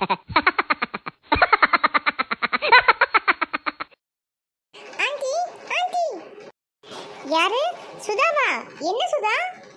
aunty aunty யாரு சுதாவா என்ன சுதா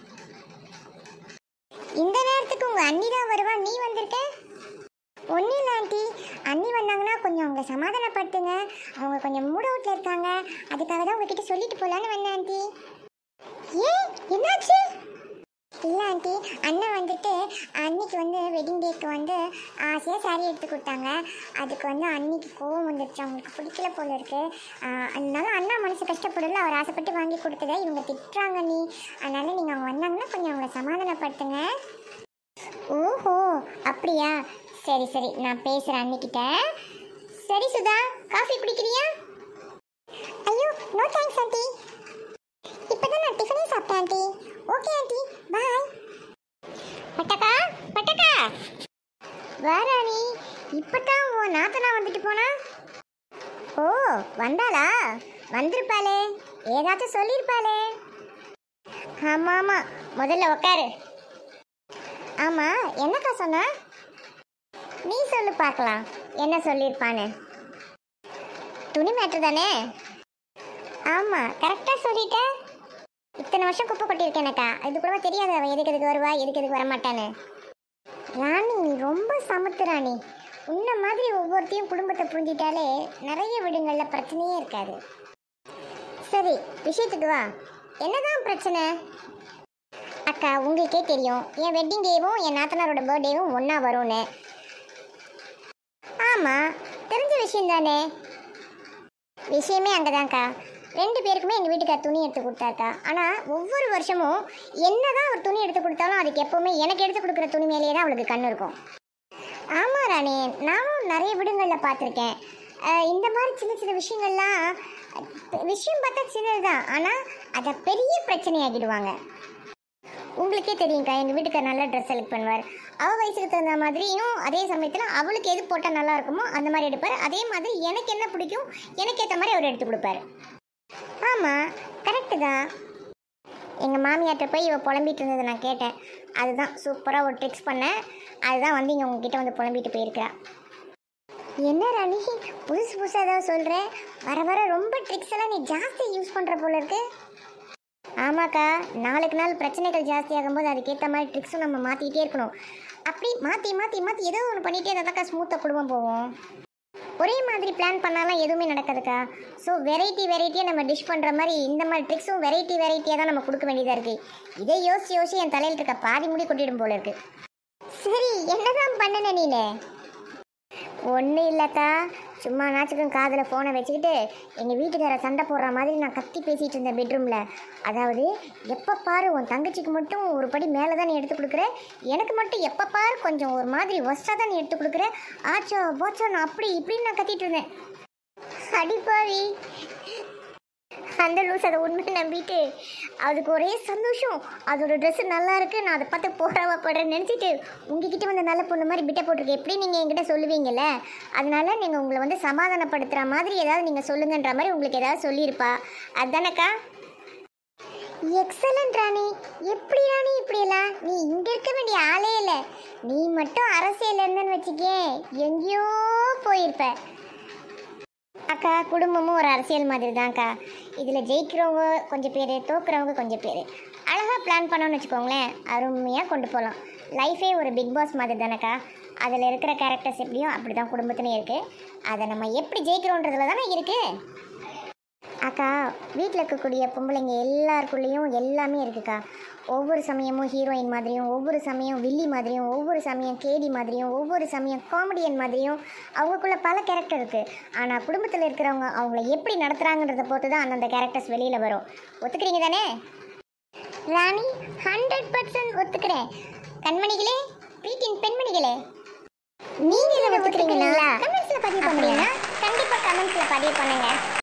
இந்த நேரத்துக்கு உங்க அண்ணி தான் வருவா நீ வந்திருக்க ஒன்றும் இல்லை ஆண்டி அண்ணி வந்தாங்கன்னா கொஞ்சம் அவங்கள சமாதானப்படுத்துங்க அவங்க கொஞ்சம் மூட் அவுட்ல இருக்காங்க அதுக்காக தான் உங்ககிட்ட சொல்லிட்டு போலான்னு வந்தேன் ஆண்டி ஏன் என்னாச்சு இல்லை ஆண்டி அண்ணன் வந்துட்டு அன்னைக்கு வந்து வெட்டிங் டேக்கு வந்து ஆசையாக சாரி எடுத்து கொடுத்தாங்க அதுக்கு வந்து அன்னைக்கு கோவம் வந்துடுச்சு அவங்களுக்கு பிடிக்கல போல இருக்கு ஆஹ் அதனால அண்ணா மனசு கஷ்டப்படல அவர் ஆசைப்பட்டு வாங்கி கொடுத்ததை இவங்க திட்டுறாங்க நீ அதனால நீங்கள் அவங்க வந்தாங்கன்னா கொஞ்சம் அவங்கள சமாதானப்படுத்துங்க ஓஹோ அப்படியா சரி சரி நான் பேசுகிறேன் அன்னிக்கிட்ட சரி சுதா காஃபி குடிக்கிறியா ஐயோ நோ தேங்க்ஸ் ஆண்டி இப்பதான் நான் டிஃபனே சாப்பிட்டேன் ஆண்டி ஓகே ஆண்டி பாய் பட்டக்கா பட்டக்கா வாராணி இப்பதான் உன் நாத்தனா வந்துட்டு போனா ஓ வந்தாளா வந்திருப்பாளே ஏதாச்சும் சொல்லியிருப்பாளே ஆமா ஆமா முதல்ல உட்காரு ஆமா என்னக்கா சொன்ன நீ சொல்லு பார்க்கலாம் என்ன சொல்லியிருப்பான்னு துணி மேட்ரு தானே ஆமா கரெக்டா சொல்லிட்ட இத்தனை வருஷம் குப்பை கொட்டியிருக்கேனக்கா இது கூட தெரியாது அவ எதுக்கு எதுக்கு வருவா எதுக்கு எதுக்கு வரமாட்டான்னு ராணி நீ ரொம்ப சமத்து ராணி உன்ன மாதிரி ஒவ்வொருத்தையும் குடும்பத்தை புரிஞ்சிட்டாலே நிறைய வீடுங்களில் பிரச்சனையே இருக்காது சரி விஷயத்துக்கு வா என்னதான் பிரச்சனை அக்கா உங்களுக்கே தெரியும் என் வெட்டிங் டேவும் என் நாத்தனாரோட பர்த்டேவும் ஒன்றா வரும்னு ஆமாம் தெரிஞ்ச விஷயம் தானே விஷயமே அங்கதான்க்கா ரெண்டு பேருக்குமே எங்கள் வீட்டுக்கார் துணி எடுத்து கொடுத்தாக்கா ஆனால் ஒவ்வொரு வருஷமும் என்னதான் அவர் துணி எடுத்து கொடுத்தாலும் அதுக்கு எப்போவுமே எனக்கு எடுத்து கொடுக்குற துணி மேலேயே தான் அவளுக்கு கண் இருக்கும் ஆமாம் ராணி நானும் நிறைய வீடுங்களில் பார்த்துருக்கேன் அஹ் இந்த மாதிரி சின்ன சின்ன விஷயங்கள்லாம் அஹ் விஷயம் பார்த்தா சின்னது தான் ஆனால் அதை பெரிய பிரச்சனையாக்கிடுவாங்க உங்களுக்கே தெரியும்க்கா எங்கள் வீட்டுக்கார் நல்லா ட்ரெஸ் செலக்ட் பண்ணுவார் அவள் வயசுக்கு தகுந்த மாதிரியும் அதே சமயத்தில் அவளுக்கு எது போட்டால் நல்லா இருக்குமோ அந்த மாதிரி எடுப்பார் அதே மாதிரி எனக்கு என்ன பிடிக்கும் எனக்கு ஏற்ற மாதிரி அவர் எடுத்து கொடுப்பாரு ஆமாம் கரெக்டு தான் எங்கள் மாமியார்ட்ட போய் இவ புலம்பிட்டு இருந்ததை நான் கேட்டேன் அதுதான் சூப்பராக ஒரு ட்ரிக்ஸ் பண்ணேன் அதுதான் வந்து இங்கே உங்ககிட்ட வந்து புலம்பிட்டு போயிருக்கிறா என்ன ராணி புதுசு புதுசாக ஏதாவது சொல்கிற வர வர ரொம்ப ட்ரிக்ஸ் எல்லாம் நீ ஜாஸ்தி யூஸ் பண்ணுற போல இருக்கு ஆமாக்கா நாளுக்கு நாள் பிரச்சனைகள் ஜாஸ்தியாகும் போது அதுக்கேற்ற மாதிரி ட்ரிக்ஸும் நம்ம மாற்றிக்கிட்டே இருக்கணும் அப்படி மாற்றி மாற்றி மாற்றி ஏதோ ஒன்று பண்ணிகிட்டே இருந்தாக்கா ஸ்மூத்தாக குடும்பம் போவோம் ஒரே மாதிரி பிளான் பண்ணாலாம் எதுவுமே நடக்காதுக்கா ஸோ வெரைட்டி வெரைட்டியாக நம்ம டிஷ் பண்ணுற மாதிரி இந்த மாதிரி ட்ரிக்ஸும் வெரைட்டி வெரைட்டியாக தான் நம்ம கொடுக்க வேண்டியதாக இருக்குது இதே யோசிச்சு யோசிச்சு என் தலையில் இருக்க பாதி முடி கொட்டிடும் போல இருக்கு சரி என்னதான் பண்ணன நீனே ஒன்றும் இல்லைக்கா சும்மா நாச்சுக்கும் காதில் ஃபோனை வச்சுக்கிட்டு எங்கள் வீட்டுக்கார சண்டை போடுற மாதிரி நான் கத்தி பேசிகிட்டு இருந்தேன் பெட்ரூமில் அதாவது எப்போ பாரு உன் தங்கச்சிக்கு மட்டும் ஒரு படி மேலே தான் நீ எடுத்து கொடுக்குற எனக்கு மட்டும் எப்போ பாரு கொஞ்சம் ஒரு மாதிரி ஒஸ்ட்டாக தான் நீ எடுத்து கொடுக்குற ஆச்சோ போச்சோ நான் அப்படி இப்படின்னு நான் கத்திட்டு இருந்தேன் அடிப்பாவி அந்த லூஸ் அதை உண்மை நம்பிட்டு அதுக்கு ஒரே சந்தோஷம் அதோட ட்ரெஸ் நல்லா இருக்கு நான் அதை பார்த்து போடுறவா போடுறேன்னு நினச்சிட்டு உங்ககிட்ட வந்து நல்ல பொண்ணு மாதிரி பிட்ட போட்டிருக்கேன் எப்படி நீங்கள் என்கிட்ட சொல்லுவீங்கல்ல அதனால நீங்கள் உங்களை வந்து சமாதானப்படுத்துகிற மாதிரி ஏதாவது நீங்கள் சொல்லுங்கன்ற மாதிரி உங்களுக்கு ஏதாவது சொல்லியிருப்பா அதுதானக்கா எக்ஸலண்ட் ராணி எப்படி ராணி இப்படியெல்லாம் நீ இங்கே இருக்க வேண்டிய ஆளே இல்லை நீ மட்டும் அரசியல் இருந்தேன்னு வச்சுக்கே எங்கேயோ போயிருப்ப அக்கா குடும்பமும் ஒரு அரசியல் மாதிரி தான்க்கா இதில் ஜெயிக்கிறவங்க கொஞ்சம் பேர் தோக்குறவங்க கொஞ்சம் பேர் அழகாக பிளான் பண்ணோன்னு வச்சுக்கோங்களேன் அருமையாக கொண்டு போகலாம் லைஃபே ஒரு பிக் பாஸ் மாதிரி தானேக்கா அதில் இருக்கிற கேரக்டர்ஸ் எப்படியோ அப்படி தான் குடும்பத்துலேயும் இருக்குது அதை நம்ம எப்படி ஜெயிக்கிறோன்றதுல தானே இருக்குது அக்கா வீட்டில் இருக்கக்கூடிய பொம்பளைங்க எல்லாருக்குள்ளேயும் எல்லாமே இருக்குக்கா ஒவ்வொரு சமயமும் ஹீரோயின் மாதிரியும் ஒவ்வொரு சமயம் வில்லி மாதிரியும் ஒவ்வொரு சமயம் கேடி மாதிரியும் ஒவ்வொரு சமயம் காமெடியன் மாதிரியும் அவங்களுக்குள்ள பல கேரக்டர் இருக்குது ஆனால் குடும்பத்தில் இருக்கிறவங்க அவங்கள எப்படி நடத்துகிறாங்கன்றத பொறுத்து தான் அந்தந்த கேரக்டர்ஸ் வெளியில் வரும் ஒத்துக்கிறீங்க தானே ராணி ஹண்ட்ரட் பர்சன்ட் ஒத்துக்கிறேன் கண்மணிகளே வீட்டின் பெண்மணிகளே நீங்க இதை ஒத்துக்கிறீங்களா கமெண்ட்ஸ்ல பதிவு பண்ணுறீங்கன்னா கண்டிப்பா கமெண்ட்ஸ்ல பதிவு பண்ணுங்க